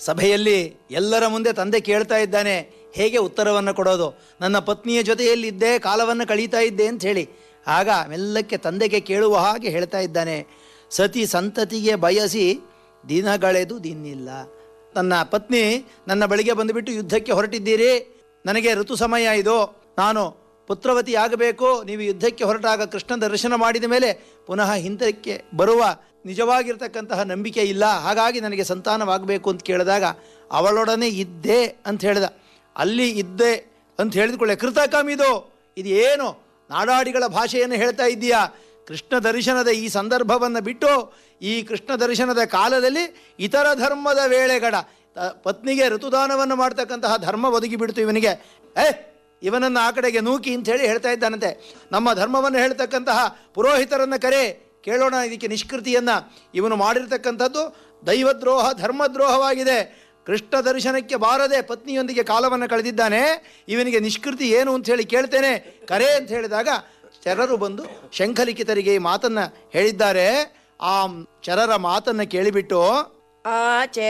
ಸಭೆಯಲ್ಲಿ ಎಲ್ಲರ ಮುಂದೆ ತಂದೆ ಕೇಳ್ತಾ ಇದ್ದಾನೆ ಹೇಗೆ ಉತ್ತರವನ್ನು ಕೊಡೋದು ನನ್ನ ಪತ್ನಿಯ ಜೊತೆಯಲ್ಲಿದ್ದೆ ಕಾಲವನ್ನು ಕಳೀತಾ ಇದ್ದೆ ಅಂತ ಹೇಳಿ ಆಗ ಮೆಲ್ಲಕ್ಕೆ ತಂದೆಗೆ ಕೇಳುವ ಹಾಗೆ ಹೇಳ್ತಾ ಇದ್ದಾನೆ ಸತಿ ಸಂತತಿಗೆ ಬಯಸಿ ದಿನಗಳೆದು ದಿನ್ನಿಲ್ಲ ನನ್ನ ಪತ್ನಿ ನನ್ನ ಬಳಿಗೆ ಬಂದುಬಿಟ್ಟು ಯುದ್ಧಕ್ಕೆ ಹೊರಟಿದ್ದೀರಿ ನನಗೆ ಋತು ಸಮಯ ಇದು ನಾನು ಪುತ್ರವತಿ ಆಗಬೇಕು ನೀವು ಯುದ್ಧಕ್ಕೆ ಹೊರಟಾಗ ಕೃಷ್ಣ ದರ್ಶನ ಮಾಡಿದ ಮೇಲೆ ಪುನಃ ಹಿಂದಕ್ಕೆ ಬರುವ ನಿಜವಾಗಿರ್ತಕ್ಕಂತಹ ನಂಬಿಕೆ ಇಲ್ಲ ಹಾಗಾಗಿ ನನಗೆ ಸಂತಾನವಾಗಬೇಕು ಅಂತ ಕೇಳಿದಾಗ ಅವಳೊಡನೆ ಇದ್ದೆ ಅಂತ ಹೇಳಿದ ಅಲ್ಲಿ ಇದ್ದೆ ಅಂತ ಹೇಳಿದ್ಕೊಳ್ಳೆ ಕೃತಕಮಿದು ಇದು ಏನು ನಾಡಾಡಿಗಳ ಭಾಷೆಯನ್ನು ಹೇಳ್ತಾ ಇದ್ದೀಯಾ ಕೃಷ್ಣ ದರ್ಶನದ ಈ ಸಂದರ್ಭವನ್ನು ಬಿಟ್ಟು ಈ ಕೃಷ್ಣ ದರ್ಶನದ ಕಾಲದಲ್ಲಿ ಇತರ ಧರ್ಮದ ವೇಳೆಗಡ ತ- ಪತ್ನಿಗೆ ಋತುದಾನವನ್ನು ಮಾಡ್ತಕ್ಕಂತಹ ಧರ್ಮ ಒದಗಿ ಬಿಡ್ತು ಇವನಿಗೆ ಏ ಇವನನ್ನು ಆ ಕಡೆಗೆ ನೂಕಿ ಅಂತ ಹೇಳಿ ಹೇಳ್ತಾ ಇದ್ದಾನಂತೆ ನಮ್ಮ ಧರ್ಮವನ್ನು ಹೇಳ್ತಕ್ಕಂತಹ ಪುರೋಹಿತರನ್ನು ಕರೆ ಕೇಳೋಣ ಇದಕ್ಕೆ ನಿಷ್ಕೃತಿಯನ್ನು ಇವನು ಮಾಡಿರ್ತಕ್ಕಂಥದ್ದು ದೈವದ್ರೋಹ ಧರ್ಮದ್ರೋಹವಾಗಿದೆ ಕೃಷ್ಣ ದರ್ಶನಕ್ಕೆ ಬಾರದೆ ಪತ್ನಿಯೊಂದಿಗೆ ಕಾಲವನ್ನು ಕಳೆದಿದ್ದಾನೆ ಇವನಿಗೆ ನಿಷ್ಕೃತಿ ಏನು ಅಂತ ಹೇಳಿ ಕೇಳ್ತೇನೆ ಕರೆ ಅಂತ ಹೇಳಿದಾಗ ಚರರು ಬಂದು ಶಂಖಲಿಖಿತರಿಗೆ ಈ ಮಾತನ್ನು ಹೇಳಿದ್ದಾರೆ ಆ ಚರರ ಮಾತನ್ನು ಕೇಳಿಬಿಟ್ಟು ಆಚೆ